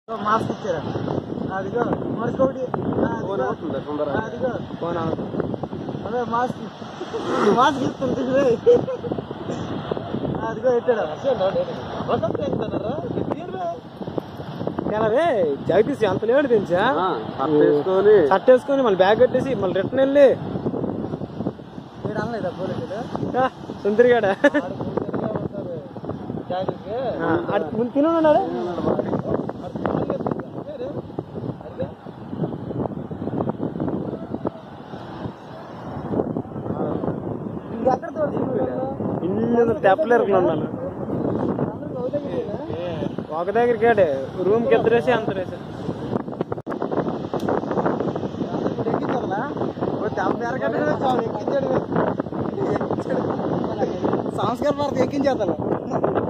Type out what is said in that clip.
Mask ఇచ్చారా అదిగో మరొకటి ఫోన్ అవుతుందా తొందరగా అదిగో ఫోన్ అవుతుంది అదే మాస్క్ మాస్క్ ఇస్తుంది రే. అదిగో ఎట్టాడా ఎలా రే జగదీష్ అంత లేడు తెలుసా తీసుకొని షర్ట్ వేసుకొని మళ్ళీ బ్యాగ్ కట్టేసి మళ్ళీ రిటర్న్ వెళ్ళి వీడు అనలేదా పోలీసులు ఆ, సుందరిగాడ ఆ, ఆడు ముందు తిని ఉన్నాడు ఇంకెక్కడ తోటి ఇల్లు తెప్పలేరు ఉన్నాను ఒక దగ్గరికి ఆడే రూమ్ కి ఇద్దరేసి అంత రేసి ఎక్కించాలా ఎరగంటే చాలు ఎక్కించాడు ఎక్కించాడు సంస్కార భారతి ఎక్కించేద్దాం